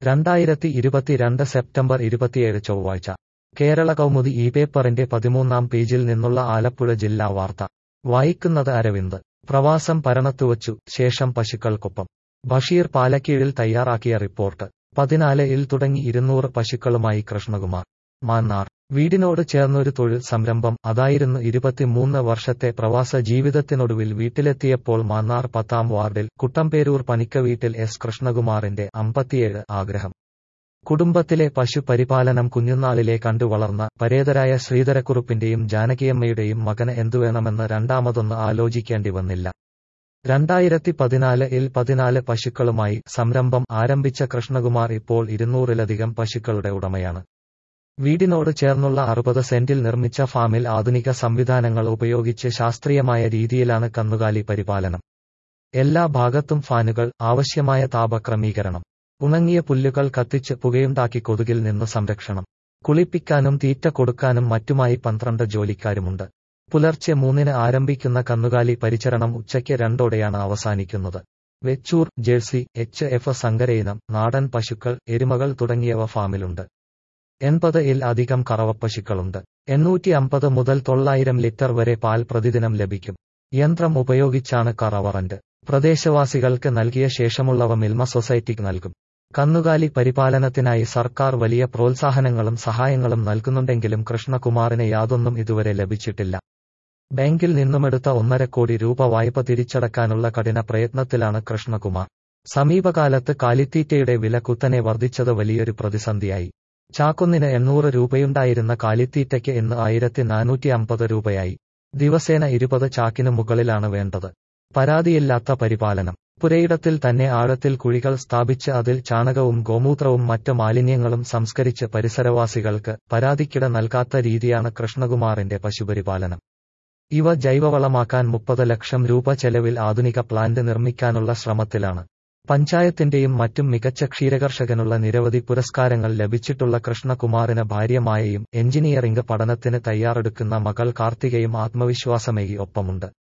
രണ്ടായിരത്തി ഇരുപത്തിരണ്ട് സെപ്റ്റംബർ ഇരുപത്തിയേഴ് ചൊവ്വാഴ്ച കേരള കൗമുദി ഈ പേപ്പറിന്റെ പതിമൂന്നാം പേജിൽ നിന്നുള്ള ആലപ്പുഴ ജില്ലാ വാർത്ത വായിക്കുന്നത് അരവിന്ദ് പ്രവാസം പരണത്തുവച്ചു ശേഷം പശുക്കൾക്കൊപ്പം ബഷീർ പാലക്കീഴിൽ തയ്യാറാക്കിയ റിപ്പോർട്ട് പതിനാല് ഇൽ തുടങ്ങി ഇരുന്നൂറ് പശുക്കളുമായി കൃഷ്ണകുമാർ മാന്നാർ വീടിനോട് ചേർന്നൊരു തൊഴിൽ സംരംഭം അതായിരുന്നു ഇരുപത്തിമൂന്ന് വർഷത്തെ പ്രവാസ ജീവിതത്തിനൊടുവിൽ വീട്ടിലെത്തിയപ്പോൾ മാന്നാർ പത്താം വാർഡിൽ കുട്ടമ്പേരൂർ പനിക്ക വീട്ടിൽ എസ് കൃഷ്ണകുമാറിന്റെ അമ്പത്തിയേഴ് ആഗ്രഹം കുടുംബത്തിലെ പശു പരിപാലനം കുഞ്ഞുനാളിലെ കണ്ടു വളർന്ന പരേതരായ ശ്രീധരക്കുറുപ്പിന്റെയും ജാനകിയമ്മയുടെയും മകന് എന്തുവേണമെന്ന് രണ്ടാമതൊന്ന് ആലോചിക്കേണ്ടി വന്നില്ല രണ്ടായിരത്തി പതിനാല് ഇൽ പതിനാല് പശുക്കളുമായി സംരംഭം ആരംഭിച്ച കൃഷ്ണകുമാർ ഇപ്പോൾ ഇരുന്നൂറിലധികം പശുക്കളുടെ ഉടമയാണ് വീടിനോട് ചേർന്നുള്ള അറുപത് സെന്റിൽ നിർമ്മിച്ച ഫാമിൽ ആധുനിക സംവിധാനങ്ങൾ ഉപയോഗിച്ച് ശാസ്ത്രീയമായ രീതിയിലാണ് കന്നുകാലി പരിപാലനം എല്ലാ ഭാഗത്തും ഫാനുകൾ ആവശ്യമായ താപക്രമീകരണം ഉണങ്ങിയ പുല്ലുകൾ കത്തിച്ച് പുകയുണ്ടാക്കി കൊതുകിൽ നിന്ന് സംരക്ഷണം കുളിപ്പിക്കാനും തീറ്റ കൊടുക്കാനും മറ്റുമായി പന്ത്രണ്ട് ജോലിക്കാരുമുണ്ട് പുലർച്ചെ മൂന്നിന് ആരംഭിക്കുന്ന കന്നുകാലി പരിചരണം ഉച്ചയ്ക്ക് രണ്ടോടെയാണ് അവസാനിക്കുന്നത് വെച്ചൂർ ജേഴ്സി എച്ച് എഫ് സങ്കരയിനം നാടൻ പശുക്കൾ എരുമകൾ തുടങ്ങിയവ ഫാമിലുണ്ട് എൺപത് ഇൽ അധികം കറവപ്പശുക്കളുണ്ട് എണ്ണൂറ്റി അമ്പത് മുതൽ തൊള്ളായിരം ലിറ്റർ വരെ പാൽ പ്രതിദിനം ലഭിക്കും യന്ത്രം ഉപയോഗിച്ചാണ് കറവറന്റ് പ്രദേശവാസികൾക്ക് നൽകിയ ശേഷമുള്ളവ മിൽമ സൊസൈറ്റിക്ക് നൽകും കന്നുകാലി പരിപാലനത്തിനായി സർക്കാർ വലിയ പ്രോത്സാഹനങ്ങളും സഹായങ്ങളും നൽകുന്നുണ്ടെങ്കിലും കൃഷ്ണകുമാറിന് യാതൊന്നും ഇതുവരെ ലഭിച്ചിട്ടില്ല ബാങ്കിൽ നിന്നുമെടുത്ത ഒന്നര കോടി രൂപ വായ്പ തിരിച്ചടക്കാനുള്ള കഠിന പ്രയത്നത്തിലാണ് കൃഷ്ണകുമാർ സമീപകാലത്ത് കാലിത്തീറ്റയുടെ വില കുത്തനെ വർദ്ധിച്ചത് വലിയൊരു പ്രതിസന്ധിയായി ചാക്കൊന്നിന് എണ്ണൂറ് രൂപയുണ്ടായിരുന്ന കാലിത്തീറ്റയ്ക്ക് ഇന്ന് ആയിരത്തി നാനൂറ്റി അമ്പത് രൂപയായി ദിവസേന ഇരുപത് ചാക്കിനു മുകളിലാണ് വേണ്ടത് പരാതിയില്ലാത്ത പരിപാലനം പുരയിടത്തിൽ തന്നെ ആഴത്തിൽ കുഴികൾ സ്ഥാപിച്ച് അതിൽ ചാണകവും ഗോമൂത്രവും മറ്റ് മാലിന്യങ്ങളും സംസ്കരിച്ച് പരിസരവാസികൾക്ക് പരാതിക്കിട നൽകാത്ത രീതിയാണ് കൃഷ്ണകുമാറിന്റെ പശുപരിപാലനം ഇവ ജൈവവളമാക്കാൻ മുപ്പത് ലക്ഷം രൂപ ചെലവിൽ ആധുനിക പ്ലാന്റ് നിർമ്മിക്കാനുള്ള ശ്രമത്തിലാണ് പഞ്ചായത്തിന്റെയും മറ്റും മികച്ച ക്ഷീരകർഷകനുള്ള നിരവധി പുരസ്കാരങ്ങൾ ലഭിച്ചിട്ടുള്ള കൃഷ്ണകുമാറിന് ഭാര്യമായയും എഞ്ചിനീയറിംഗ് പഠനത്തിന് തയ്യാറെടുക്കുന്ന മകൾ കാർത്തികയും ആത്മവിശ്വാസമേകി ഒപ്പമുണ്ട്